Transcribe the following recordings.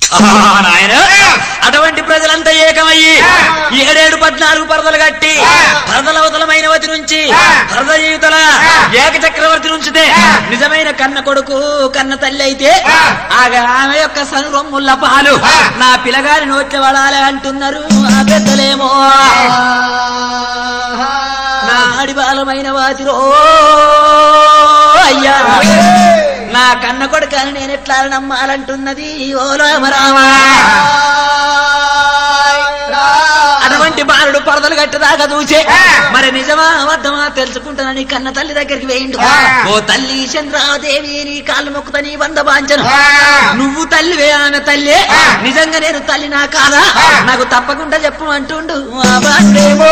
నాయన అటువంటి ప్రజలంతా ఏకమయ్యి ఏడేడు పద్నాలుగు పరదలు కట్టి పరదలవతలమైన వతి నుంచి పరద జీవితల ఏక చక్రవర్తి నుంచితే నిజమైన కన్న కొడుకు కన్న తల్లి అయితే ఆగా ఆమె యొక్క సనురొమ్ముల పాలు నా పిల్లగారి నోట్ల పడాలి అంటున్నారు ఆ పెద్దలేమో నా ఆడిబాలమైన వాతిరో అయ్యా నా కన్న కొడుకని నేను ఎట్లా నమ్మాలంటున్నది ఓ రామరామా అటువంటి బాలుడు పరదలు కట్టదాకా చూచే మరి నిజమా అబద్ధమా తెలుసుకుంటానని కన్న తల్లి దగ్గరికి వేయండు ఓ తల్లి చంద్రాదేవి నీ కాళ్ళు మొక్కుతా నీ వంద బాంచను నువ్వు తల్లివే ఆమె తల్లి నిజంగా నేను తల్లి నా కాదా నాకు తప్పకుండా చెప్పు అంటుండు ఆ బాలుడేమో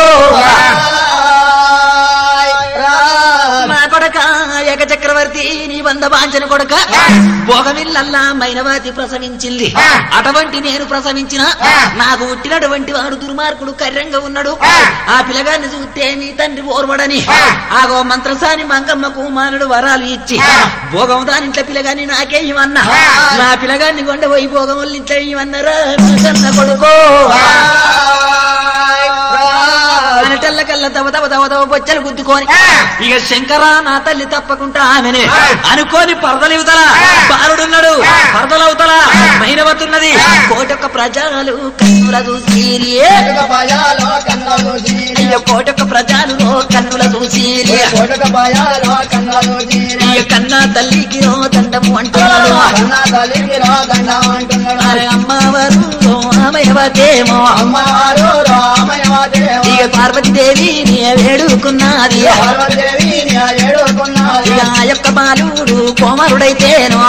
నా కొడక ఏక చక్రవర్తి నీ వంద బాంచన కొడక భోగమిల్లల్లా మైనవాతి ప్రసవించింది అటువంటి నేను ప్రసవించిన నాకు పుట్టినటువంటి వాడు దుర్మార్గుడు కర్రంగా ఉన్నాడు ఆ పిల్లగాన్ని చూస్తే మీ తండ్రి ఓర్వడని ఆగో మంత్రసాని మంగమ్మకు మానుడు వరాలు ఇచ్చి భోగం దానింట్లో పిల్లగాని నాకే ఇవన్నా నా పిల్లగాన్ని కొండ పోయి భోగం వల్ల ఇంట్లో ఇవన్నారా నా కన్న కొడుకో అనటల్ల కల్ల తవ తవ తవ తవ బొచ్చలు గుద్దుకొని ఇక శంకర నా తల్లి తప్పకుండా ఆమెనే అనుకోని పరదలివుతల బాలుడున్నాడు పరదలవుతల మైనవతున్నది కోటొక్క ప్రజలు కన్నుల చూసిరి అయ్యో కోటొక్క ప్రజలు కన్నుల చూసిరి ఇక కన్నా తల్లికి రో దండము అంటున్నాడు అరే అమ్మవారు అమయవతేమో ఇక పార్వతీదేవి నీ వేడుకున్నది ఇక ఆ యొక్క బాలుడు కోమరుడైతేను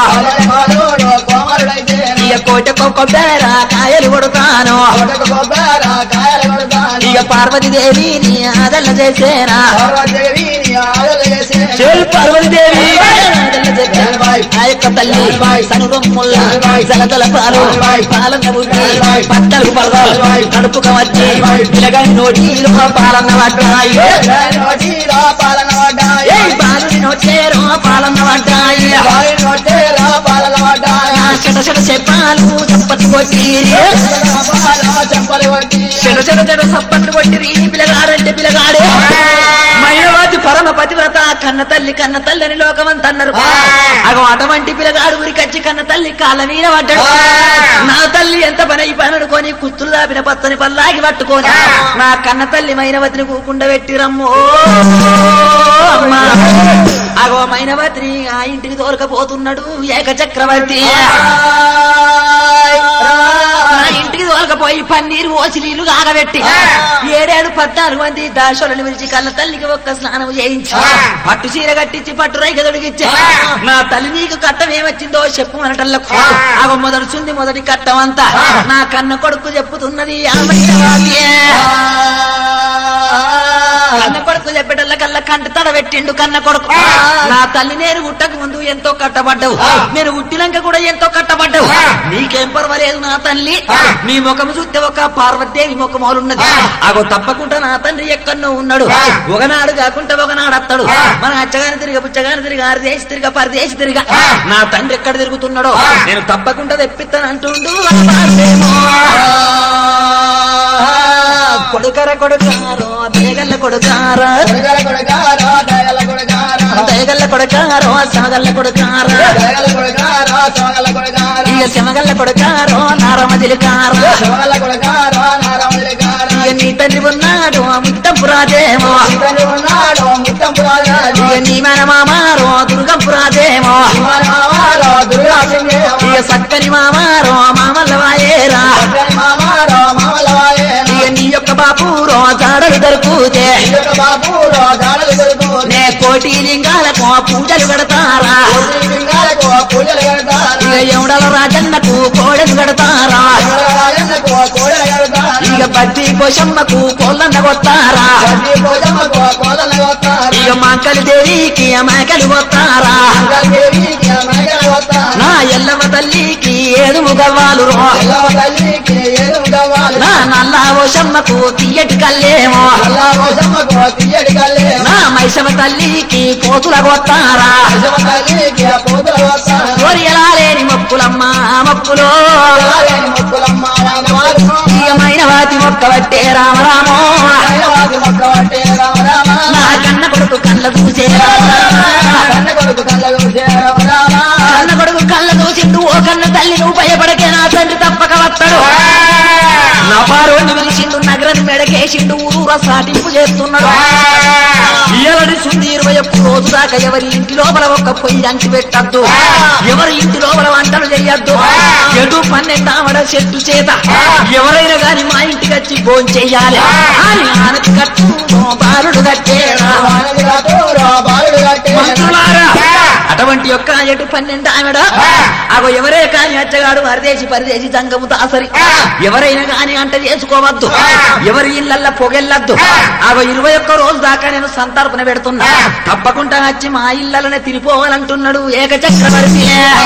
ఇక కోటకు కొబ్బెర కాయలు కొడతాను ఇక పార్వతీదేవి నీ ఆదల్ల చేసేనా చెల్ పార్వతీదేవి ఆదల్ల చేసేనా. ఆ యొక్క తల్లి సనురొమ్ముల జలదల పాలు పాలన్న బుద్ధి పట్టలు పడదాలు కడుపుక వచ్చి పిలగని నోటిలో పాలన్న పడ్డాయి ఏయ్ బాలుని నోటేరో పాలన్న పడ్డాయి చెట చెట చెప్పాలు చప్పట్లు కొట్టి చెడు చెడు చెడు సప్పట్లు కొట్టి పిల్లగాడంటే పిల్లగాడే మైనవాతి పరమ పతివ్రత కన్న తల్లి కన్న తల్లి అని లోకమంత అన్నారు అగో అటువంటి పిల్లగాడు ఊరికొచ్చి కన్న తల్లి కాళ్ళ మీద పడ్డాడు నా తల్లి ఎంత పని ఈ పని అనుకొని కుత్తులు దాపిన పచ్చని పల్లాగి పట్టుకొని నా కన్న తల్లి మైనవతిని కూకుండా పెట్టిరమ్మో అమ్మా అగో మైనవతిని ఆ ఇంటికి తోలకపోతున్నాడు ఏక చక్రవర్తి నా ఇంటికి తోలకపోయి పన్నీరు ఓసి నీళ్లు కాగబెట్టి ఏడేడు పద్నాలుగు మంది దాశోలను విరిచి కళ్ళ తల్లికి ఒక్క స్నానం చేయించి పట్టు చీర కట్టించి పట్టు రైక తొడిగిచ్చి నా తల్లి నీకు కట్టం ఏమొచ్చిందో చెప్పు అనటల్లకు అవ మొదలుచుంది మొదటి కట్టం అంతా నా కన్న కొడుకు చెప్పుతున్నది ఆమె కన్న కొడుకు చెప్పేటల్ల కల్లా కంటి తడ పెట్టిండు కన్న కొడుకు నా తల్లి నేను పుట్టక ముందు ఎంతో కట్టబడ్డావు నేను పుట్టినాక కూడా ఎంతో కట్టబడ్డావు నీకేం పర్వాలేదు నా తల్లి నీ ముఖం చూస్తే ఒక పార్వతీదేవి ముఖం ఉన్నది అగో తప్పకుండా నా తండ్రి ఎక్కడో ఉన్నాడు ఒకనాడు కాకుండా ఒకనాడు అత్తాడు మన అచ్చగాని తిరిగా పుచ్చగాని తిరిగా ఆరిదేసి తిరిగా పరిదేసి తిరిగా నా తండ్రి ఎక్కడ తిరుగుతున్నాడో నేను తప్పకుండా తెప్పిస్తాను అంటుండు ఆ పార్వేమో. కొడుకర కొడుకారో దేగల్ల కొడుకారా దేగల్ల కొడుకారో సాగల్ల కొడుకారా ఇక శమగల్ల కొడుకారో నారమదిలికారా ఇక నీ తండ్రి ఉన్నాడు ముక్తంపురాజేమో ఇక నీ మన మామారో దుర్గంపురాజేమో ఇక సక్కని మామారో మామల్ల వాయేరా ఇక నీ యొక్క బాపురో జాడలు దొరుకుతే నే కోటి లింగాలకు పూజలు పెడతారా ఇక ఎవడల రాజన్నకు కోడలు పెడతారా ఇక బడ్డీ పోషమ్మకు కోళ్ళన్న కొత్తారా ఇక మాకలి దేవికి మేకలు కొత్తారా నా ఎల్లమ్మ తల్లికి ఏడు ముగవాలు రో. ఎల్లవ తల్లికి ఏడు గవ్వాలి నా నల్లా ఓషమ్మకు తీయటి కల్లేమో అల్లా కోసమ్మకు తీయడి కల్లే నా మైసమ తల్లికి కోతుల కొత్తారా అశవ తల్లికి ఆ పూతల వస్తాను కోరియలా లేని మొక్కులమ్మ మొక్కులో రాలేని ముక్కులమ్మ రామవారు తీయమైన వాతి మొక్క పట్టే రామరామో రాయవాది మొక్క పట్టే రామ రామ నా కన్న కొడుకు కళ్ళ చూసే కన్న కొడుకు కళ్ళలు రామ రామ కన్న కొడుకు కళ్ళ చూసిండు ఓ కన్న తల్లి నువ్వు భయపడకే నా తండ్రి తప్పక వస్తాడు నా పారోని పిలిచిండు నగరం మెడకేసిండు ఊరూర సాటింపు చేస్తున్నాడు ఎవరి సుంది ఇరవై ఒక్క రోజు దాకా ఎవరి ఇంటి లోపల ఒక్క పొయ్యి అంటి పెట్టద్దు ఎవరి ఇంటి లోపల వంటలు చెయ్యొద్దు ఎటు పన్నెండామడ చెట్టు చేత ఎవరైనా గాని మా ఇంటికి వచ్చి భోజనం చెయ్యాలి అని ఆనకి కట్టు బారుడు కట్టేరా వానది రాతోరా బాలుడు కట్టే మంత్రులారా అటువంటి యొక్క ఎటు పన్నెండు ఆమెడ అగో ఎవరే కాని అచ్చగాడు అరదేసి పరిదేసి జంగము దాసరి ఎవరైనా కాని అంట చేసుకోవద్దు ఎవరి ఇళ్ళల్లో పొగెళ్ళద్దు అగో ఇరవై ఒక్క రోజు దాకా నేను సంతర్పణ పెడుతున్నా తప్పకుండా వచ్చి మా ఇళ్ళలోనే తిరిపోవాలంటున్నాడు ఏక చక్రవర్తి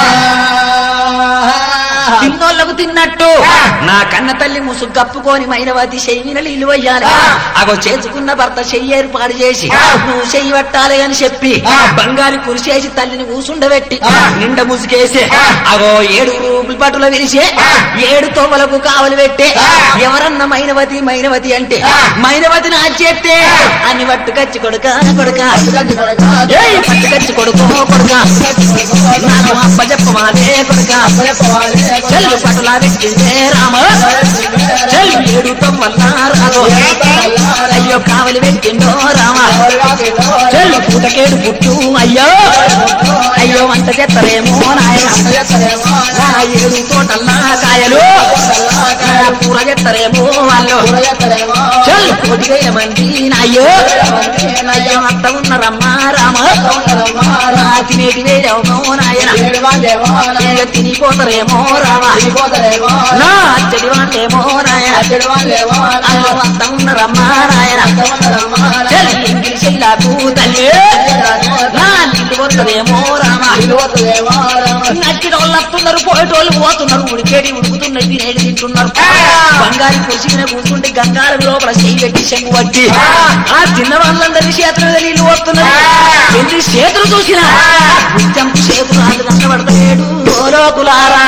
తిన్నోళ్లకు తిన్నట్టు నా కన్న తల్లి ముసుగు కప్పుకొని మైనవతి చెయ్యిన నీళ్ళు వయ్యాలి అగో చేసుకున్న భర్త చెయ్యి ఏర్పాటు చేసి నువ్వు చెయ్యి పట్టాలి అని చెప్పి బంగారు కురిసేసి తల్లిని కూసుండబెట్టి నిండ ముసుగేసి అగో ఏడు రూపుల పట్టుల విరిసే ఏడు తోమలకు కావలి పెట్టే ఎవరన్నా మైనవతి మైనవతి అంటే మైనవతి నా చేస్తే అని పట్టుకచ్చి కొడుక కొడుక ఏయ్ పట్టుకచ్చి కొడుకో కొడుక నాకు అప్ప చెప్పమాదే కొడుక చెల్లు పట్టులా పెట్టిందే రామ చెల్లి ఏడు తొమ్మల్లా రాదు అయ్యో కావలి పెట్టిండో రామ చెల్లి పూటకేడు పుట్టు అయ్యో అయ్యో వంట చెత్తరేమో నాయన నా ఏడు తోటల్లా కాయలు నా కూర చెత్తరేమో వాళ్ళు చెల్లు కోటిగైన మంది నాయ్యో అయ్యో అంత ఉన్నరమ్మా రామ నా తినేటి వేయమో నాయన ఇక తినిపోతారేమో రామ నా అచ్చడి వాళ్ళేమో నాయన అయ్యో అంత ఉన్నరమ్మా నాయన చెల్లి ఇంగిలి శైలాకు తల్లి నా నీళ్ళు పోతారేమో రామ నచ్చిన వాళ్ళు వస్తున్నారు పోయేటోళ్ళు పోతున్నారు ఉడికేడి ఉడుకుతున్నారు తినేది తింటున్నారు బంగారు కుర్చీ మీద కూర్చుంటే గంగాల లోపల చెయ్యి పెట్టి శంగు పట్టి ఆ చిన్న వాళ్ళందరి చేతుల మీద నీళ్లు పోతున్నారు ఎన్ని చేతులు చూసినా నిత్యం చేతులు రాజు కనబడతాడు లోకులారా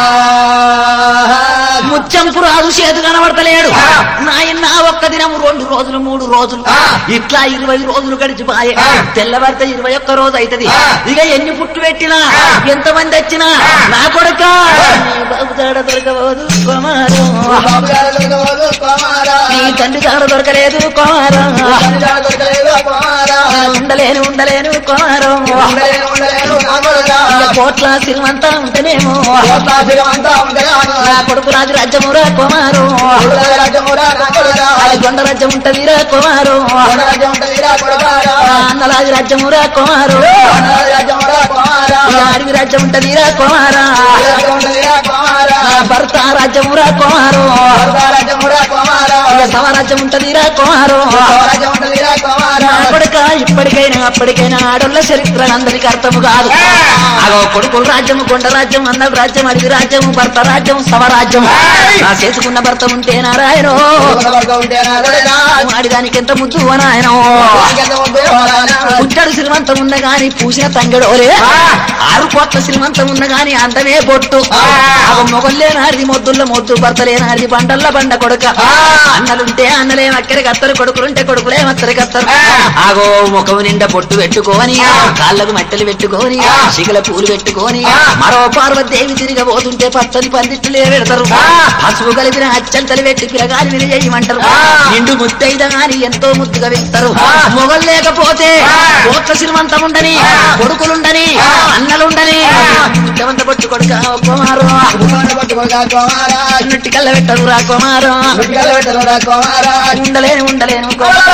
ముచ్చంపు రాజు చేతు కనబడతలేడు నాయన ఒక్క దినం రెండు రోజులు మూడు రోజులు ఇట్లా ఇరవై రోజులు గడిచిపోయే తెల్లవారితే ఇరవై ఒక్క రోజు అవుతది ఇక ఎన్ని పుట్టు పెట్టినా ఎంత మంది వచ్చినా నా కొడుక నీ బాబు జాడ దొరకబోదు కుమారు నీ తండ్రి జాడ దొరకలేదు కుమారు ఉండలేను ఉండలేను కుమారు ఇక కోట్ల సిరిమంత ఉంటేనేమో నా కొడుకు రాజు రాజ్యమురా కుమారు అది కొండ రాజ్యం ఉంటదిరా కుమారు ఆ అన్న రాజు రాజ్యమురా కుమారు ఇక అడవి రాజ్యం ఉంటదిరా కుమారా నా భర్త రాజ్యమురా కుమారు ఇక సవరాజ్యం ఉంటదిరా కుమారు నా కొడుక ఇప్పటికైనా అప్పటికైనా ఆడోళ్ళ చరిత్ర అందరికి అర్థము కాదు అగో కొడుకుల రాజ్యము కొండ రాజ్యం అన్నల రాజ్యం అడవి రాజ్యము భర్త రాజ్యం సవరాజ్యం నా చేసుకున్న భర్త ఉంటే నారాయణో ఆడిదానికి ఎంత ముద్దు నాయనో పుట్టడు శ్రీమంతం ఉన్న గాని పూసిన తంగడోలే ఆరు కోట్ల శ్రీమంతం ఉన్న గాని అందమే బొట్టు అగ మొగల్లే నాడిది మొద్దుల్ల మొద్దు భర్తలే నాడిది బండల్ల బండ కొడుక అన్నలుంటే అన్నలే అక్కడి కత్తరు కొడుకులుంటే కొడుకులే మత్తరి కత్తరు ఆగో ముఖం నిండా పొట్టు పెట్టుకోని కాళ్ళకు మట్టెలు పెట్టుకోని శిగల పూలు పెట్టుకోని మరో పార్వతీదేవి తిరగబోతుంటే పచ్చని పందిట్టులే పెడతారు పసుపు కలిపిన అచ్చంతలు పెట్టి పిలగాలి విని చేయమంటారు నిండు ముద్దైద గాని ఎంతో ముద్దుగా పెడతారు మొగలు లేకపోతే కోట్ల శ్రీమంతం ఉండని కొడుకులుండని అన్నలుండని ముద్దవంత పట్టు కొడుక కుమారు అన్నట్టు కళ్ళ పెట్టరు రా కుమారు ఉండలేను ఉండలేను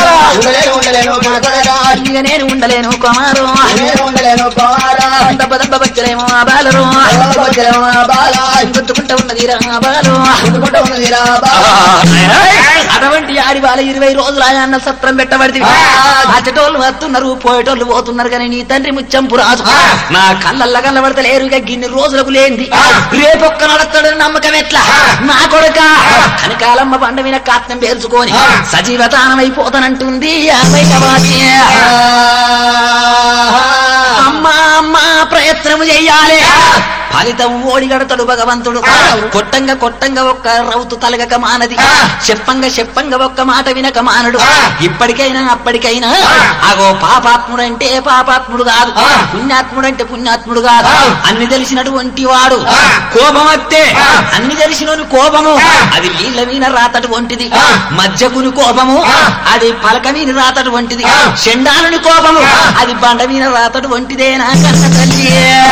కుమారు ఇక నేను ఉండలేను కుమారు దెబ్బ దెబ్బ వచ్చలేమో ఆ బాలరు గుర్తుకుంట గుంజుకుంటా ఉన్నది రాబాలు గుంజుకుంటూ ఉన్నది రా బాబా. అటువంటి ఆడి వాళ్ళ ఇరవై రోజులు ఆయన అన్న సత్రం పెట్టబడి అచ్చటోళ్ళు వస్తున్నారు పోయేటోళ్ళు పోతున్నారు కానీ నీ తండ్రి ముచ్చంపు రాజు నా కళ్ళల్ల కళ్ళబడతలేరు ఇక గిన్ని రోజులకు లేంది రేపొక్క నడతాడు నమ్మకం ఎట్లా నా కొడుక కనకాలమ్మ పండ మీద కాత్నం పేర్చుకొని సజీవతానం అయిపోతానంటుంది అమ్మాయి అమ్మా అమ్మా ప్రయత్నము చెయ్యాలి ఫలితం ఓడిగడతాడు భగవంతుడు కొట్టంగా కొట్టంగా ఒక్క రౌతు తలగక మానది చెప్పంగా చెప్పంగా ఒక్క మాట వినక మానడు ఇప్పటికైనా అప్పటికైనా అగో పాపాత్ముడు అంటే పాపాత్ముడు కాదు పుణ్యాత్ముడు అంటే పుణ్యాత్ముడు కాదు అన్ని తెలిసినటువంటి వాడు కోపం వస్తే అన్ని తెలిసిన కోపము అది నీళ్ళ మీద రాతడు వంటిది మధ్యకుని కోపము అది పలక మీద రాతడు వంటిది చెండాలుని కోపము అది బండ మీద రాతడు వంటిదేనా కన్న తల్లి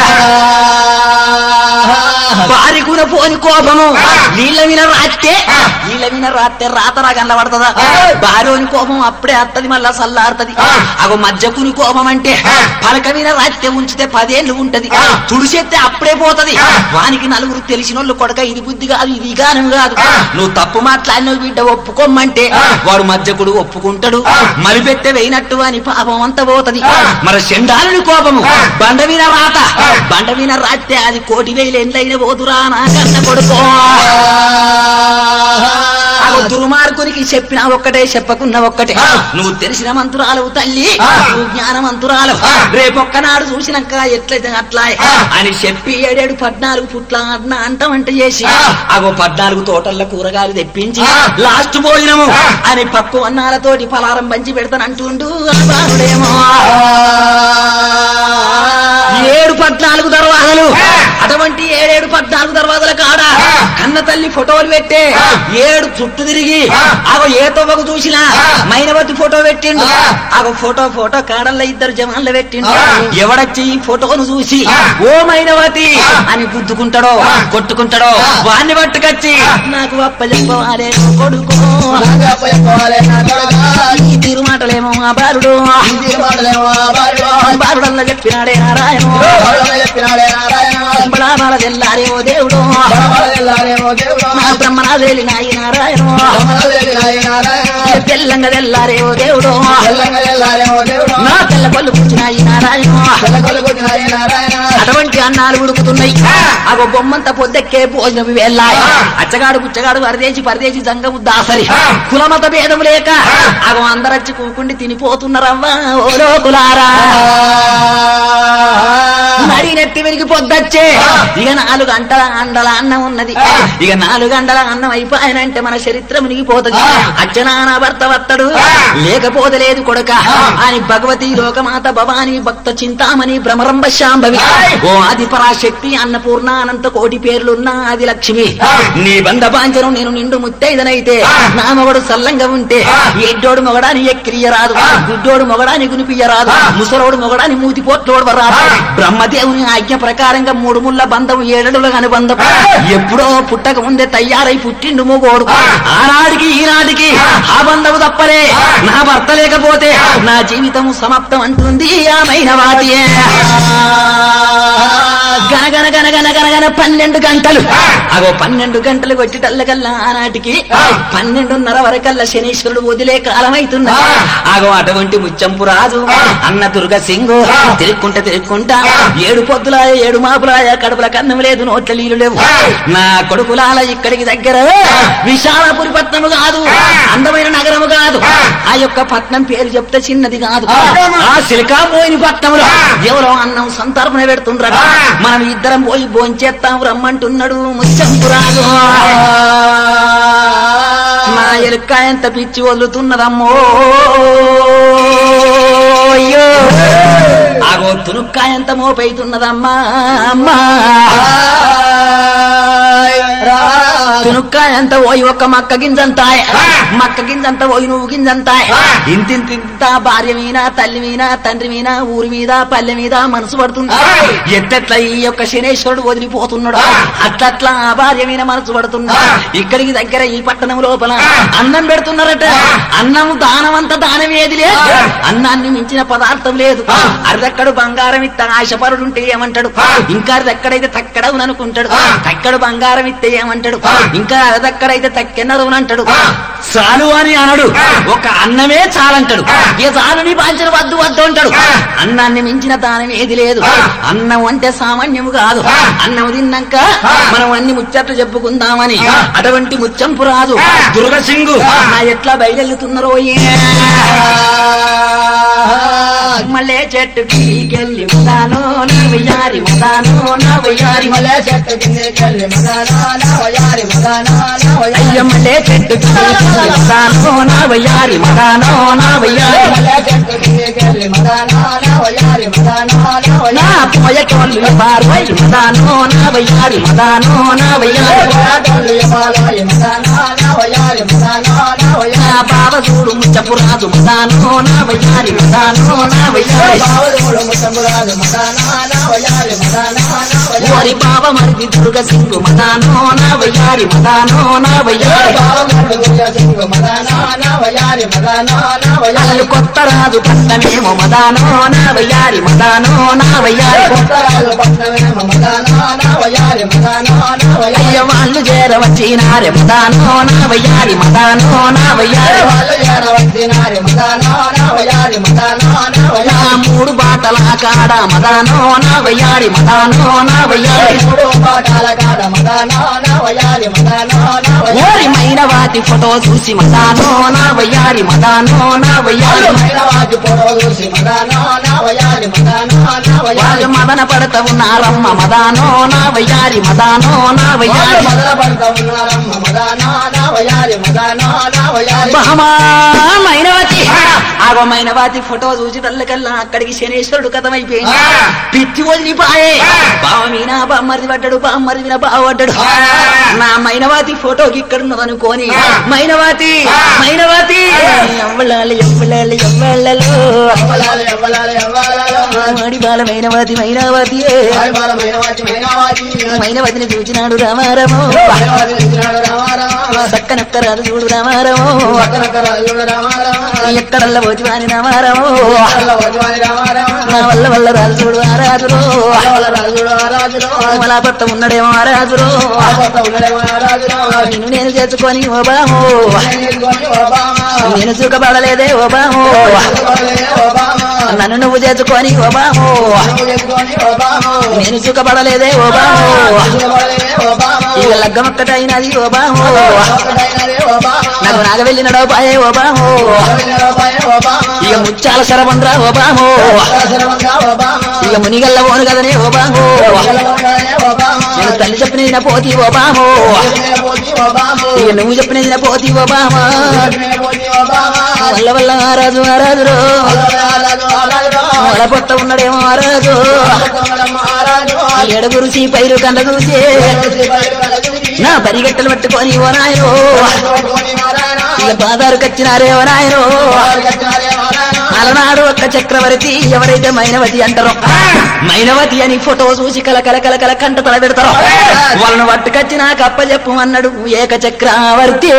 బారికున పోని కోపము నీళ్ళ మీద రాస్తే నీళ్ళ మీద రాస్తే రాతరా కనబడుతుందా బారోని కోపం అప్పుడే అత్తది మళ్ళా సల్లారుతది అగో మధ్యకుని కోపం అంటే పలక మీద రాస్తే ఉంచితే పదేళ్ళు ఉంటది తుడిచేస్తే అప్పుడే పోతది వానికి నలుగురు తెలిసినోళ్ళు కొడక ఇది బుద్ధి కాదు ఇది గానం కాదు నువ్వు తప్పు మాట్లాడిన బిడ్డ ఒప్పుకోమంటే వాడు మధ్యకుడు ఒప్పుకుంటాడు మలిపెట్టే వేయినట్టు అని పాపం అంతా పోతది మరి చెండాలని కోపము బండ మీద రాత బండ మీద రాస్తే అది కోటి వేలు ఎండ్లైన పోతురా నా కన్న కొడుకో ఆ దుర్మార్గునికి చెప్పిన ఒక్కటే చెప్పకున్న ఒక్కటే నువ్వు తెలిసిన మంత్రాలు తల్లి నువ్వు జ్ఞానమంతురాలు రేపొక్కనాడు చూసినాక ఎట్లయితే అట్లా అని చెప్పి ఏడేడు పద్నాలుగు పుట్ల అన్న అంటమంట చేసి అగో పద్నాలుగు తోటల్లో కూరగాయలు తెప్పించి లాస్ట్ భోజనము అని పప్పు అన్నాలతోటి పలారం పంచి పెడతానంటుండు ఆ బాలుడేమో ఏడు పద్నాలుగు దర్వాజలు అటువంటి ఏడేడు పద్నాలుగు దర్వాజల కాడ కన్న తల్లి ఫోటోలు పెట్టే ఏడు చుట్టూ తిరిగి ఆగో ఏ తవ్వకు చూసినా మైనవతి ఫోటో పెట్టిండు ఆగో ఫోటో ఫోటో కాడల్లో ఇద్దరు జవాన్లు పెట్టిండు ఎవడొచ్చి ఈ ఫోటోను చూసి ఓ మైనవతి అని గుద్దుకుంటాడో కొట్టుకుంటాడో వాన్ని పట్టుకొచ్చి నాకు అప్ప చెప్పవాలే కొడుకో నాకు అప్పచెప్పుకోవాలి నా కొడుకా. ఈ తీరు మాటలేమో ఆ బాలుడు ఇది మాటలేమో ఆ బాలుడు. బాలుడల్లా చెప్పినాడే నారాయణ బాలుడని చెప్పినాడే నారాయణ. బడాబాల తెల్లారే ఓ దేవుడు బలబలదెల్లారేమో దేవుడు. నా బ్రహ్మనాథేలి నాయి నారాయణ బలబలదెల్లారే నారాయణ. తెల్లంగా తెల్లారే ఓ దేవుడు తెల్లంగదెల్లారేమో దేవుడు. నా తెల్ల పళ్ళు పుచ్చినాయి నారాయణ తెల్లగొలుగుతున్నాయి నారాయణ. అటువంటి అన్నాలు ఉడుకుతున్నాయి అగో బొమ్మంత పొద్దెక్కే భోజనం వెళ్ళాయి అచ్చగాడు పుచ్చగాడు పరదేశి పరదేశి జంగము దాసరి కులమత భేదం లేక అగో అందరచ్చి కూకుండి తినిపోతున్నారవ్వా ఓ లోకులారా మరి నెత్తి వెలిగి పొద్దచ్చే ఇక నాలుగు గంటల అండల అన్నం ఉన్నది ఇక నాలుగు గంటల అన్నం అయిపోయానంటే మన చరిత్ర మునిగిపోతుంది అచ్చనాన భర్త వత్తడు లేకపోతే లేదు కొడక అని భగవతి లోకమాత భవాని భక్త చింతామణి భ్రమరంబ శాంభవి ఓ ఆది పరాశక్తి అన్నపూర్ణ అనంత కోటి పేర్లున్న ఆది లక్ష్మి నీ బంధ బాంచను నేను నిండు ముత్తైదనైతే నా మొగడు సల్లంగా ఉంటే ఎడ్డోడు మొగడాని ఎక్కిరియరాదు గుడ్డోడు మొగడాని గునిపియ్యరాదు ముసలోడు మొగడాని మూతి పోట్లోడు రాదు బ్రహ్మదేవుని ఆజ్ఞ ప్రకారంగా మూడు ముళ్ళ బంధం ఏడడుల అనుబంధం ఎప్పుడో పుట్టక ముందే తయారై పుట్టిండు మొగోడు ఆనాడికి ఈనాటికి ఆ బంధము తప్పలే నా భర్త లేకపోతే నా జీవితం సమాప్తం అంటుంది ఆమెన వాటియే గనగన గనగన గనగన పన్నెండు గంటలు అగో పన్నెండు గంటలు కొట్టిటల్లకల్లా ఆనాటికి పన్నెండున్నర వరకల్లా శనీశ్వరుడు వదిలే కాలం అవుతున్నా అగో అటువంటి ముచ్చంపు రాజు అన్న దుర్గ సింగు తిరుక్కుంటా తిరుక్కుంటా ఏడు పొద్దులాయ ఏడు మాపులాయ కడుపుల కన్నం లేదు నోట్ల నీళ్లు లేవు నా కొడుకులాల ఇక్కడికి దగ్గర విశాలపురి పట్నము కాదు అందమైన నగరము కాదు ఆ యొక్క పట్నం పేరు చెప్తే చిన్నది కాదు ఆ సిలికాపోయిన పట్నంలో ఎవరో అన్నం సంతర్పణ పెడుతుండ్రట మనం ఇద్దరం పోయి భోంచేస్తాం రమ్మంటున్నాడు ముచ్చంపు రాజు నా ఎలుక ఎంత పిచ్చి వదులుతున్నదమ్మో అయ్యో ఆగో తునుక్కాయ ఎంత మోపైతున్నదమ్మా అమ్మా మునుక్కాయ అంత పోయి ఒక్క మక్క గింజంతాయ్ ఆ. మక్క గింజంత పోయి నువ్వు గింజంతాయ్ ఆ. ఇంతింత భార్య మీద తల్లి మీద తండ్రి మీద ఊరి మీద పల్లె మీద మనసు పడుతుంది ఆ. ఎత్తెట్లా ఈ యొక్క శనేశ్వరుడు వదిలిపోతున్నాడు ఆ. అట్లట్లా ఆ భార్య మీద మనసు పడుతున్నా ఆ. ఇక్కడికి దగ్గర ఈ పట్టణం లోపల ఆ. అన్నం పెడుతున్నారట ఆ. అన్నం దానం అంత దానం ఏది లేదు ఆ. అన్నాన్ని మించిన పదార్థం లేదు ఆ. అర్ధక్కడు బంగారం ఇత్త ఆశపరుడు ఉంటే ఏమంటాడు ఆ. ఇంకా అర్ధక్కడైతే తక్కడవును అనుకుంటాడు ఆ. తక్కడు బంగారం ఇస్తే ఏమంటాడు ఆ. ఇంకా అర్ధక్కడైతే తక్కెన్నదవును అంటాడు ఆ. చాలు అని అనడు ఆ. ఒక అన్నమే చాలంటాడు ఆ. ఏ చాలని పాంచిన వద్దు వద్దు అంటాడు ఆ. అన్నాన్ని మించిన దానం ఏది లేదు ఆ. అన్నం అంటే సామాన్యము కాదు ఆ. అన్నం తిన్నాక ఆ. మనం అన్ని ముచ్చట్లు చెప్పుకుందామని ఆ. అటువంటి ముచ్చంపు రాదు ఆ. దుర్గసింగు ఆ. నా ఎట్లా బయలుతున్నారో మళ్ళీ చెట్టుకి కెళ్ళి ఉదాను నా వయ్యారి ఉదాను నా వయ్యారి మలే చెట్టు కిందకెళ్ళి మదానా నా వయారి మదానా నా వయారి అయ్య మళ్ళీ చెట్టుకి కెళ్ళి ఉదాను నా వయ్యారి మదానో నా వయ్యారి మలే చెట్టు కిందకెళ్ళి మదానా నా వయారి మదానా నా నా వయారి పోయటోళ్ళు పార్వై మదానో నా వయ్యారి మదానో నా వయ్యారి పోరాటోళ్ళు యమాలాయి మదానా నా వయారి మదానా నా నా వయారి బావ చూడు ముచ్చపు రాజు మదానో నా వయ్యారి మదానో నా వయ్యారి బావదోడు ముసంబురాలు మదానా నా వయారి మదానా నా ఓరి వయారి బావ మరిది దుర్గ సింగు మదానో నా వయ్యారి మదానో నా వయ్యారి బావమడు గుయ్య సింగు మదానా నా వయారి మదానా నా అల్లు వయారి కొత్త రాజు పట్టమేమో మదానో నా వయ్యారి మదానో నా వయ్యారి కొత్తరాలు పట్నమేమ మదానా నా వయారి మదానా నా వయారి అయ్య వాళ్ళు చేరవచ్చినారే మదానో నా వయ్యారి మదానో నా వయ్యారి వాళ్ళు ఏడవచ్చినారి మదానా నా వయారి మదానా నా నా వయారి మూడు బాటల కాడ మదానో నా వయ్యారి మదానో నా వయ్యారి మూడు పాఠాల కాడ మదానా నా వయారి మదానా నా వయారి ఓరి మైన వాటి ఫోటో చూసి మదానో నా వయ్యారి మదానో నా వయ్యారి మైనవాజు పొడవ చూసి మదానా నా వయారి మదానా నా వాళ్ళు వయారి మదన పడత ఉన్నారమ్మ మదానో నా వయ్యారి మదానో నా వాళ్ళు వయ్యారి మొదల పడతా ఉన్నారమ్మ మదానా నా వయారి మదానా నా వయారి బహమా మైనవతి ఆగో మైనవతి ఫోటో చూసి కల్లా అక్కడికి శనేశ్వరుడు కథమైపోయింది ఆ. పిచ్చి వదిలిపాయే ఆ. బావ మీనా బామ్మరిది పడ్డాడు బామ్మరిది నా బావ పడ్డాడు ఆ. నా మైనవాతి ఫోటోకి ఇక్కడ ఉన్నదనుకోని ఆ. మైనవాతి ఆ. మైనవాతి ఆ. ఎవ్వలాలి ఎవ్వలాలి ఎవ్వలలో ఎవ్వలాలి ఎవ్వలాలి ఎవ్వలాలో మాడి బాల మైనవాతి మైనవాతి వారి బాల మైనవాజు మైనవాజి మైనవతిని చూచినాడు రామారము మైనవాజు ఇచ్చినాడు రామారామ సక్కనక్క రాదు చూడు రామారము పక్కనక్క రాజుడు రామారామ ఎక్కడల్ల పోతి వాని రామారము అల్ల వజువాని రామారామ నా వల్ల వల్ల రాజు చూడు ఆరాజురు వాళ్ళ రాజుడు ఆరాజుడు మలా పట్ట ఉన్నడేమో ఆరాజురు ఆపత్త ఉన్నడేమో ఆరాజుడు నిన్ను నేను చేసుకొని ఓ బాము చేసుకొని ఒబామా నేను సుఖపడలేదే ఓ బాము చేసుకొని ఒబామా నన్ను నువ్వు చేసుకొని ఓ బాము నువ్వు చేసుకొని ఒబామా నేను సుఖపడలేదే ఓ బాము చేసుకొని ఒబామా ఇక లగ్గమక్కటైనది ఓ బాము ఒకటైనది ఒబామా నాకు నాగ వెళ్ళినడో పాయే ఓ బాము రూపాయి ఒబామా ఇక ముచ్చాల శరబంద్రా ఓ బాము అవసరమంగా ఒబామా ఇక మునిగల్ల ఓను కదనే ఓ బాము గెలవగానే ఒబామా నేను తల్లి చెప్పిన పోతి ఓ బాము పోతి ఒబామా ఇక నువ్వు చెప్పిన పోతి ఓ బామా పోతి ఒబామా వల్ల వల్ల ఆరాజు ఆరాజురు అలాగే అలాగే వల పొట్ట ఉన్నడేమో ఆరాజు మహారాజు ఏడుగురు పైరు కండ చూసి నా పరిగెట్టలు పట్టుకొని ఓ నాయను ఇక బాదారు కచ్చినారే ఓ నాయను అలనాడు ఒక్క చక్రవర్తి ఎవరైతే మైనవతి అంటారో మైనవతి అని ఫోటో చూసి కల కల కల కల కంట తల పెడతారో వాళ్ళను పట్టుకొచ్చి నాకు అప్పచెప్పు అన్నాడు ఏక చక్రవర్తి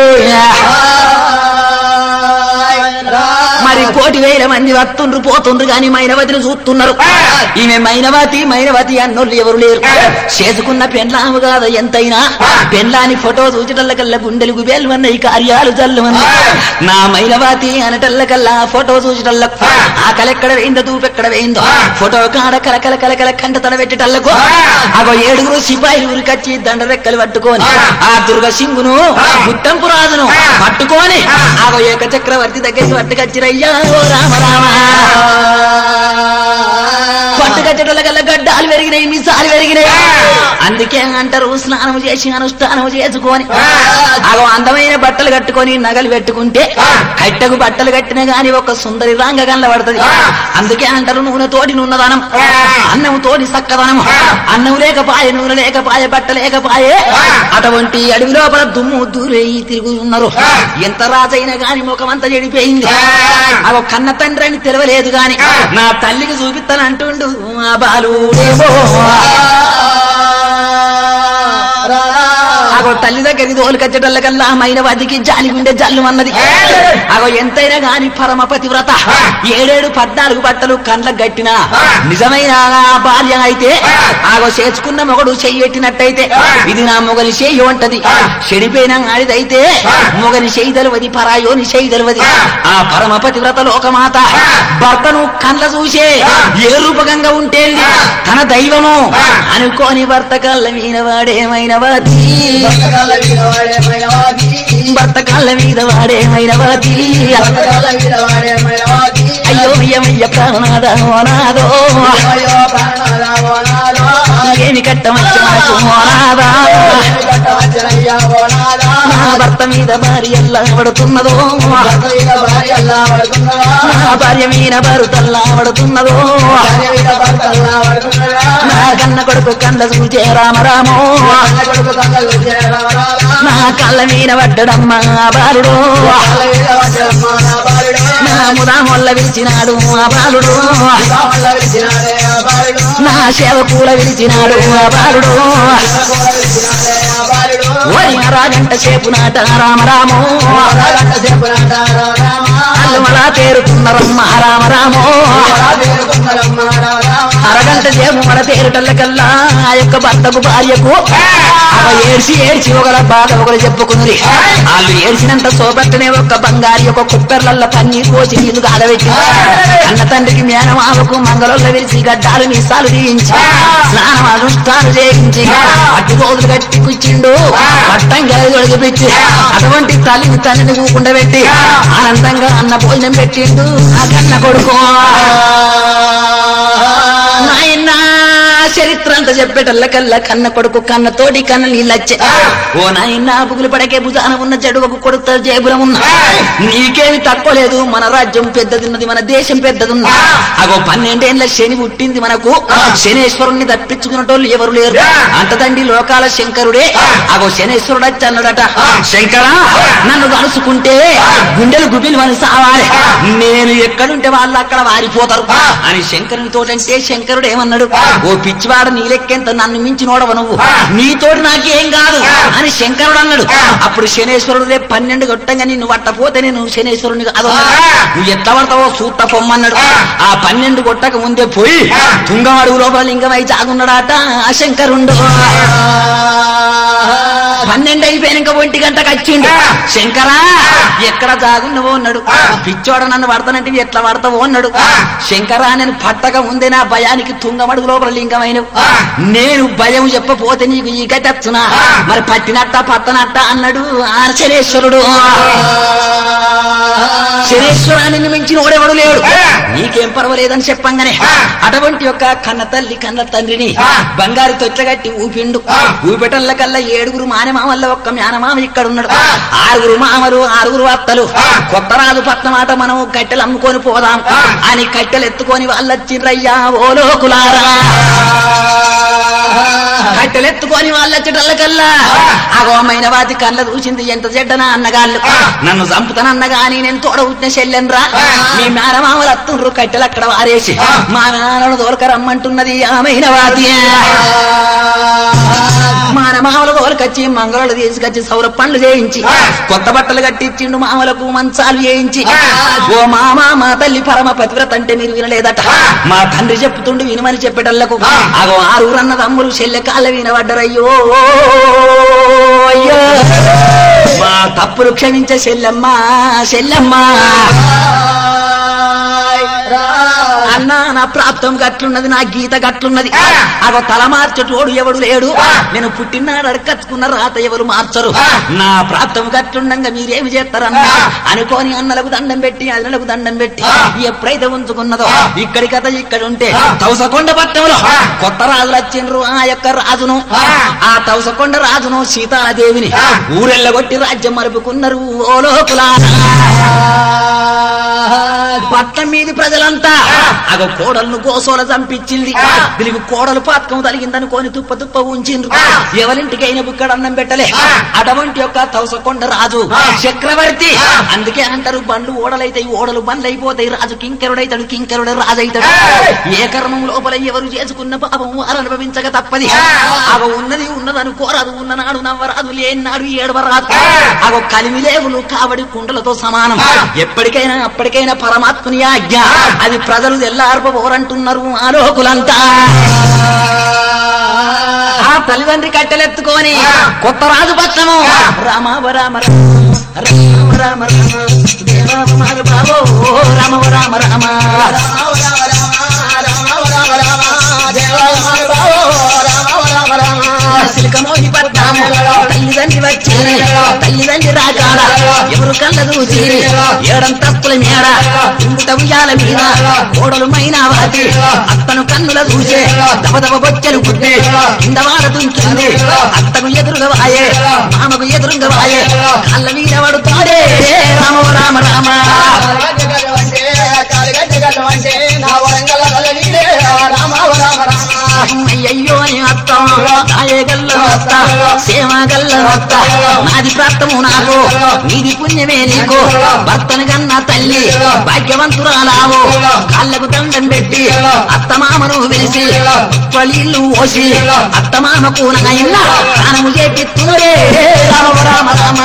మరి కోటి వేల మంది వస్తుండ్రు పోతుండ్రు గాని మైనవతిని చూస్తున్నారు ఈమె మైనవతి మైనవతి అన్నోళ్ళు ఎవరు లేరు చేసుకున్న పెండ్లాము కాదు ఎంతైనా పెండ్లాని ఫోటో చూచటల్లకల్లా గుండెలు గుబేలు కార్యాలు జల్లుమన్నా నా మైనవతి అనటల్లకల్లా ఫోటో చూచటల్ల ఆ కలెక్కడ వేయిందో దూపెక్కడ వేయిందో ఫోటో కాడ కల కల కల కల కంట తల పెట్టేటల్లకు అగో ఏడుగురు సిపాయిలు ఉరికచ్చి దండ రెక్కలు పట్టుకొని ఆ దుర్గ సింగును ముట్టంపు రాజును పట్టుకొని ఆగో ఏక చక్రవర్తి దగ్గరికి పట్టుకొచ్చిరయ్యా ఓ రామ రామ పట్టుక కచ్చటల కల్లా గడ్డాలు పెరిగినాయి మిసాలు పెరిగినాయి అందుకే అంటారు స్నానం చేసి అనుష్ఠానం చేసుకొని అగో అందమైన బట్టలు కట్టుకొని నగలు పెట్టుకుంటే కట్టకు బట్టలు కట్టినా గాని ఒక సుందరి రాంగ కనబడుతుంది అందుకే అంటారు నూనె తోటి నున్నదనం అన్నం తోటి సక్కదనం అన్నం లేకపాయే నూనె లేకపాయే బట్ట లేకపాయే అటువంటి అడవి లోపల దుమ్ము దూరేయి తిరుగుతున్నారు ఎంత రాజైనా గాని ముఖమంతా చెడిపోయింది అగో కన్న తండ్రి అని తెలవలేదు గాని నా తల్లికి చూపిస్తానంటుండు ఆ బాలుడేమో అగో తల్లి దగ్గరికి తోలుకొచ్చటల్ల కల్లా మైనవాదికి జాలి గుండె జల్లు అన్నది అగో ఎంతైనా గాని పరమ పతివ్రత ఏడేడు పద్నాలుగు బట్టలు కండ్లకు గట్టిన నిజమైన ఆ భార్య అయితే ఆగో చేసుకున్న మొగడు చెయ్యెట్టినట్టయితే ఇది నా మొగని చెయ్యి ఉంటది చెడిపోయిన ఆడిదైతే మొగని చెయ్యి తెలవది పరాయోని చెయ్యి తెలవది ఆ పరమ పతివ్రత లోకమాత భర్తను కండ్ల చూసే ఏ రూపకంగా ఉంటే తన దైవము అనుకోని భర్త కళ్ళ మీద వాడేమైన వాది బతకాల వీరవాడే మైనవాది. భర్త కళ్ళ మీద వాడేమైన వాది బతకాల వీరవాడే మైనవాది. అయ్యో అయ్యమయ్య ప్రాణనాద ఓనాదో అయ్యో ప్రాణాల ఓనాదా. ఏమి కట్టమచ్చ నాకు ఓనాదా ఏమి కట్టవచ్చనయ్యా ఓనాదా. నా భర్త మీద భార్య ఎల్లా పడుతున్నదో భర్త మీద భార్యల్లా పడుతున్నదా. నా భార్య మీద భరుతల్లా పడుతున్నదో భార్య మీద భర్తల్లా పడుతున్నదా. నా కన్న కొడుకు కండ చూచే రామరామో కన్న కొడుకు కళ్ళ చూసే రామరామా. నా కళ్ళ మీద పడ్డడమ్మా బాలుడు కళ్ళ మీద వచ్చమ్మా నా బాలుడు. నా ముదా మొల్ల విరిచినాడు ఆ బాలుడు రామల్ల విరిచినాడే ఆ బాలుడు. నా సేవకూల విరిచినాడు ఆ బాలుడు కూడా విరిచినాడే ఆ బాలుడు. ఓరి అరాగంట సేపు నాట రామరామో అరగంట సేపు నాట రామరామా. అల్లుమలా తేరుతున్నరమ్మ రామరామో అలా పేరుకున్నారమ్మా రామరామా. అరగంట సేపు మన తేరుటల్ల కల్లా ఆ యొక్క భర్తకు భార్యకు అవ ఏడ్చి ఏడ్చి ఒకల బాధ ఒకరు చెప్పుకున్నది వాళ్ళు ఏడ్చినంత సోబట్టనే ఒక బంగారి ఒక కుక్కర్లల్ల పన్నీరు పోసి నీళ్లు తాగబెట్టి అన్న తండ్రికి మేనమావకు మంగళొల్ల విరిచి గడ్డాలు మీసాలు తీయించి స్నానం అనుష్ఠానం చేయించి అట్టి రోజులు కట్టి కూర్చిండు పట్టం కలిగి పెట్టి అటువంటి తల్లిని తల్లిని కూకుండా పెట్టి ఆనందంగా అన్న భోజనం పెట్టిండు ఆ కన్న కొడుకు నాయన చరిత్ర అంతా చెప్పేటల్లకల్లా కన్న కొడుకు కన్న తోడి కన్న నీళ్ళచ్చే ఓ నాయన బుగులు పడకే భుజాన ఉన్న జడువకు కొడుత జేబులం ఉన్న నీకేమి తక్కువ లేదు మన రాజ్యం పెద్దదిన్నది మన దేశం పెద్దదున్న అగో పన్నెండేళ్ల శని పుట్టింది మనకు శనేశ్వరుణ్ణి తప్పించుకున్నటోళ్ళు ఎవరు లేరు అంతదండి లోకాల శంకరుడే అగో శనేశ్వరుడు వచ్చి అన్నాడట శంకర నన్ను కలుసుకుంటే గుండెలు గుబిలు అని సావాలి నేను ఎక్కడుంటే వాళ్ళు అక్కడ వారిపోతారు అని శంకరుని తోటంటే శంకరుడు ఏమన్నాడు ఓ పిచ్చివాడ నీ లెక్కెంత నన్ను మించి నోడవ నువ్వు నీతోటి నాకేం కాదు అని శంకరుడు అన్నాడు అప్పుడు శనేశ్వరుడు రేపు పన్నెండు కొట్టంగా నిన్ను పట్టపోతే నేను శనేశ్వరుని కాదు అన్నాడు. నువ్వు ఎట్లా పడతావో సూట్ట పొమ్మన్నాడు ఆ పన్నెండు కొట్టక ముందే పోయి తుంగం అడుగు లోపల లింగమై జాగున్నాడట ఆ శంకరుండు పన్నెండు అయిపోయినాక ఒంటి గంటకు వచ్చిండు శంకరా ఎక్కడ జాగున్నావో అన్నాడు పిచ్చోడ నన్ను పడతానంటే ఎట్లా పడతావో అన్నాడు శంకరా నేను పట్టక ముందే నా భయానికి తుంగమడుగు లోపల లింగమైనవు నేను భయం చెప్పపోతే నీకు ఈ గతి వచ్చునా మరి పట్టినట్ట పట్టనట్ట అన్నాడు ఆ శనేశ్వరుడు శనేశ్వరాన్ని మించిన ఓడెవడు లేడు నీకేం పర్వాలేదని చెప్పంగానే అటువంటి యొక్క కన్న తల్లి కన్న తండ్రిని బంగారు తొట్లగట్టి ఊపిండు ఊపెటల్ల కల్లా ఏడుగురు మానమామల్ల ఒక్క మేనమామ ఇక్కడ ఉన్నాడు ఆరుగురు మామలు ఆరుగురు అత్తలు కొత్త రాజు పట్నమాట మనం కట్టెలు అమ్ముకొని పోదాం అని కట్టెలు ఎత్తుకొని వాళ్ళొచ్చిండ్రయ్యా ఓ లోకులారా కట్టెలు ఎత్తుకొని వాళ్ళొచ్చటల్లకల్లా అగోమైన వాటి కళ్ళ చూసింది ఎంత చెడ్డనా అన్నగాళ్ళు నన్ను చంపుతానన్న గాని నేను తోడ పుట్టిన చెల్లెన్రా మీ మేనమామలు అత్తుండ్రు కట్టెలు అక్కడ వారేసి మా మేనను తోలకరమ్మంటున్నది ఆమెన వాతి మానమామల తోలకొచ్చి మంగళలు తీసుకొచ్చి సౌర పండ్లు చేయించి కొత్త బట్టలు కట్టించిండు మామలకు మంచాలు చేయించి ఓ మామ మా తల్లి పరమ పతివ్రత అంటే మీరు వినలేదట మా తండ్రి చెప్తుండు వినమని చెప్పేటల్లకు అగో ఆరుగురన్న తమ్ములు చెల్లె కాళ్ళ వినబడ్డరయ్యో అయ్యో మా తప్పులు క్షమించే చెల్లెమ్మ చెల్లెమ్మ అన్నా నా ప్రాప్తం గట్లున్నది నా గీత గట్లున్నది అగో తల మార్చటోడు ఎవడు లేడు నేను పుట్టినాడు అడకచ్చుకున్న రాత ఎవరు మార్చరు నా ప్రాప్తం గట్లుండగా మీరేమి చేస్తారన్నా అనుకోని అన్నలకు దండం పెట్టి అన్నలకు దండం పెట్టి ఎప్పుడైతే ఉంచుకున్నదో ఇక్కడి కథ ఇక్కడ ఉంటే తౌసకొండ పట్టణంలో కొత్త రాజులు వచ్చిండ్రు ఆ యొక్క రాజును ఆ తౌసకొండ రాజును సీతాదేవిని ఊరెళ్ళగొట్టి రాజ్యం మరుపుకున్నారు ఓ లోకులారా పట్నం మీది ప్రజలంతా అగ కోడలను గోసోల చంపించింది దీనికి కోడలు పాతకం తలిగిందనుకోని తుప్ప తుప్ప ఉంచిండ్రు ఎవరింటికైనా బుక్కడ అన్నం పెట్టలే అటువంటి యొక్క తౌసకొండ రాజు చక్రవర్తి అందుకే అంటారు బండ్లు ఓడలైతాయి ఓడలు బండ్లు అయిపోతాయి రాజు కింకరుడైతాడు కింకరుడు రాజు అవుతాడు ఏ కర్మం లోపల ఎవరు చేసుకున్న పాపం వారు అనుభవించక తప్పది అవ ఉన్నది ఉన్నదని కోరాదు ఉన్ననాడు నవ్వరాదు లేనాడు ఏడవరాదు అగో కలిమి లేవులు కాబడి కుండలతో సమానం ఎప్పటికైనా అప్పటికైనా పరమాత్మని ఆజ్ఞ అది ప్రజలు ఎల్లార్పబోరంటున్నారు ఆలోకులంతా ఆ తల్లిదండ్రి కట్టెలెత్తుకొని కొత్త రాజు పక్షము రామ రామ రామ రామ రామ దేవ బాబో రామ రామ రామ సిలికమోహి పట్నాము తల్లిదండ్రి వచ్చి తల్లిదండ్రి రాకాడ ఎవరు కళ్ళ దూచి ఏడంతస్తుల మేడ ఇంగుట ఉయ్యాల మీద ఓడలు మైనావతి అత్తను కన్నుల దూచే దబదబ బొచ్చెలు పుట్టే కింద వాడ తుంచింది అత్తకు ఎదురుగా వాయే మామకు ఎదురుగా వాయే కళ్ళ మీద పడుతాడే రామ రామ రామ అయ్యయ్యో అని అత్త నాయగల్ల అత్త సేమగల్ల అత్త నాది ప్రాప్తము నాకు నీది పుణ్యమే నీకు భర్తను కన్నా తల్లి భాగ్యవంతురాలావు కాళ్ళకు దండం పెట్టి అత్త మామను వెలిసి పలీళ్ళు ఓసి అత్త మామకు నాయన్న స్నానము చేపిస్తున్నదే రామ రామ రామ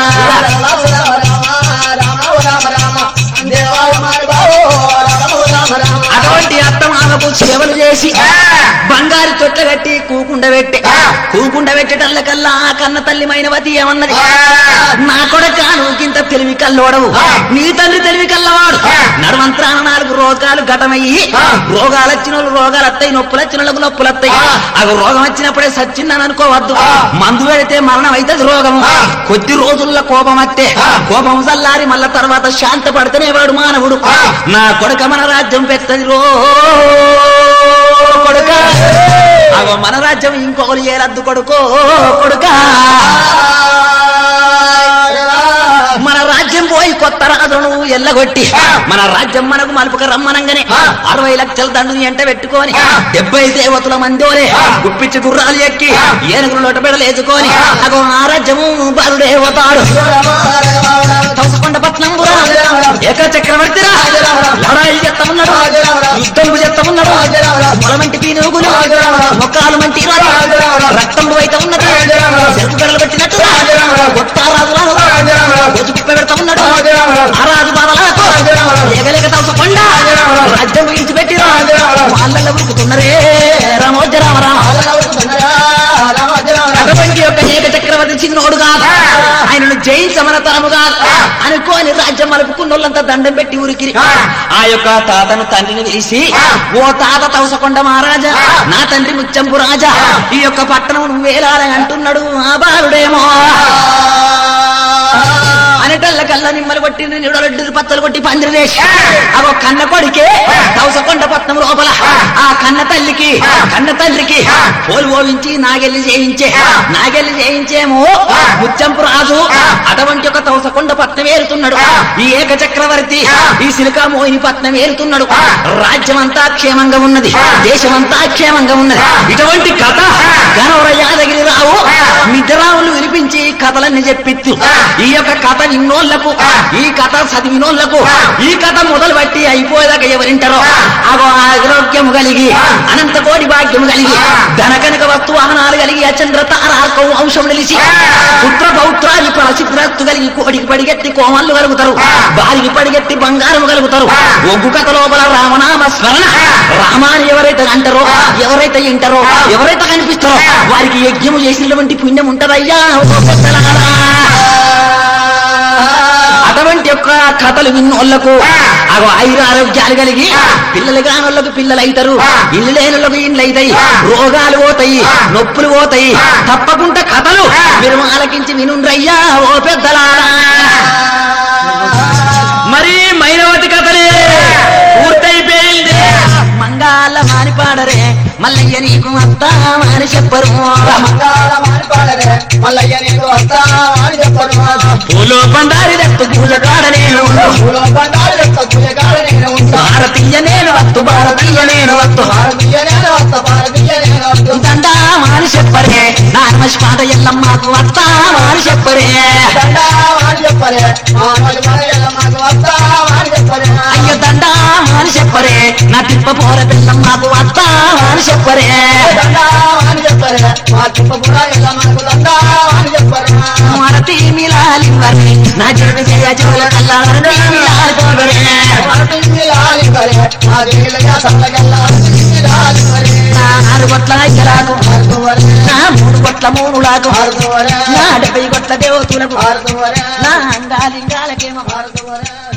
అటువంటి అత్త మామకు సేవలు చేసి బంగారు తొట్ల కట్టి కూకుండ పెట్టి కూకుండ పెట్టేటల్లకల్లా ఆ కన్న తల్లి మైనవతి ఏమన్నది నా కొడక నువ్వుకింత తెలివి కల్లోడవు నీ తండ్రి తెలివి కల్లవాడు నడవంత్రాన నాలుగు రోగాలు ఘటమయ్యి రోగాలు వచ్చిన వాళ్ళు రోగాలు వస్తాయి నొప్పులు వచ్చిన వాళ్ళకు నొప్పులు వస్తాయి అవి రోగం వచ్చినప్పుడే సచ్చిందని అనుకోవద్దు మందు పెడితే మరణం అవుతుంది రోగము కొద్ది రోజుల్లో కోపం వస్తే కోపం చల్లారి మళ్ళా తర్వాత శాంత పడితేనే వాడు మానవుడు నా కొడుక మన రాజ్యం పెద్దది రో కొడుక అగో మన రాజ్యం ఇంకొకరు ఏరద్దు కొడుకో కొడుక మన రాజ్యం పోయి కొత్త రాజును ఎల్లగొట్టి మన రాజ్యం మనకు మలుపుక రమ్మనంగానే అరవై లక్షల దండుని ఎంట పెట్టుకొని డెబ్బై దేవతల మందోలే గుప్పిచ్చి గుర్రాలు ఎక్కి ఏనుగులు లొటబెడలు వేసుకొని అగో ఆ రాజ్యము బరుడేవతాడు తోసకొండ పట్నం ఏక చక్రవర్తిరా లడాయి చెత్త ఉన్నాడు యుద్ధం చెత్త ఉన్నాడు పొలమంటి పీనుగులు మొక్కలు మంటి రక్తం అయితే ఉన్నది చెరుకు గడలు పెట్టినట్టు కొత్త రాజు కుప్ప పెడతా ఉన్నాడు ఆ రాజు బాధలకు ఎగలేక తోసకొండ రాజ్యం గురించి పెట్టి వాళ్ళ ఉరుకుతున్నారే రామోజ రామ రామ అటువంటి యొక్క ఏక చక్రవర్తి చిన్నోడు కాదు ఆయనను జయించమన తరము కాదు అనుకోని రాజ్యం మలుపుకున్నోళ్ళంతా దండం పెట్టి ఉరికిరి ఆ యొక్క తాతను తండ్రిని పిలిచి ఓ తాత తవసకొండ మహారాజా నా తండ్రి ముచ్చంపు రాజా ఈ యొక్క పట్టణం నువ్వేలాలని అంటున్నాడు ఆ బాలుడేమో అనేటల్ల కళ్ళ నిమ్మలు కొట్టి నిడలడ్డు పత్తలు కొట్టి పందిరి వేసి అగో కన్న కొడికే తవసకొండ పట్నం లోపల ఆ కన్న తల్లికి కన్న తండ్రికి పోలు ఓవించి నాగెల్లి చేయించే నాగెల్లి చేయించేమో ముచ్చంపు రాజు అటువంటి ఒక తవసకొండ పట్నం ఏరుతున్నాడు ఈ ఏక చక్రవర్తి ఈ సిలికా మోహిని పట్నం ఏరుతున్నాడు రాజ్యం అంతా క్షేమంగా ఉన్నది దేశమంతా క్షేమంగా ఉన్నది ఇటువంటి కథ గనవర యాదగిరి రావు నిద్రావులు వినిపించి కథలన్నీ చెప్పిత్తు ఈ యొక్క కథ విన్నోళ్లకు ఈ కథ చదివినోళ్లకు ఈ కథ మొదలు బట్టి అయిపోయేదాకా ఎవరింటారో అగో ఆరోగ్యము కలిగి అనంత కోటి భాగ్యము కలిగి ధన కనుక వస్తు వాహనాలు కలిగి అచంద్ర తారాకం వంశం నిలిచి పుత్ర పౌత్రాది ప్రసిద్ధత్తు కలిగి కోడికి పడిగెత్తి కోమళ్ళు కలుగుతారు బాలికి పడిగెత్తి బంగారం కలుగుతారు ఒగ్గు కథ లోపల రామనామ స్మరణ రామాని ఎవరైతే అంటారో ఎవరైతే వింటారో ఎవరైతే కనిపిస్తారో వారికి యజ్ఞము చేసినటువంటి పుణ్యం ఉంటదయ్యా ఓ పెద్దలారా. అటువంటి యొక్క యొక్క కథలు విన్నోళ్లకు అగో ఐదు ఆరోగ్యాలు కలిగి పిల్లలు కానోళ్ళకు పిల్లలు అవుతారు ఇల్లు లేనులకు ఇండ్లు అవుతాయి రోగాలు పోతాయి నొప్పులు పోతాయి తప్పకుండా కథలు మీరు ఆలకించి వినుండ్రయ్యా ఓ పెద్దలారా మరి మైనవతి కథలే పూర్తయిపోయింది మంగాల మానిపాడరే మల్లయ్య నీకు అత్తా అని చెప్పరు మంగాళ మారిపాడరే మల్లయ్య నీకు వస్తా అని చెప్పరు పూలో బండారి దత్తు పూజ కాడ నేను పూలో బండారు యొక్క పూజగాడ నేను ఉంటా భారతీయ నేను వత్తు భారతీయ నేను వత్తు భారతీయ నేను వస్త భారతీయ నేను వస్తు దండా మాని చెప్పరే నా నమస్పాద ఎల్లమ్మకు అత్తా మాని చెప్పరే దండా అని చెప్పరే ఆ మరి మన ఎల్ల మాకు వస్తా అని చెప్పరే అయ్య దండా మాని చెప్పరే నా తిప్ప పోర పిల్లమ్మకు అత్తా మాని చెప్పరే దండా అని చెప్పరే మా తిప్ప కూడా ఎల్ల మాకు దండా అని చెప్పరే మారతి మిలాలి వరి నా జగ జయ జోల కల్లారని మిలాలి పోవరే భారతీయ లాలి కరే మా దేవులగా సల్లగల్లా లాలి కరే నా ఆరు కొట్ల అయ్యలాకు భారతవరే నా మూడు కొట్ల మూనులాకు భారతవరే నా డెబ్బై కొట్ల దేవతులకు భారతవరే నా అంగాలింగాలకేమో భారతవరే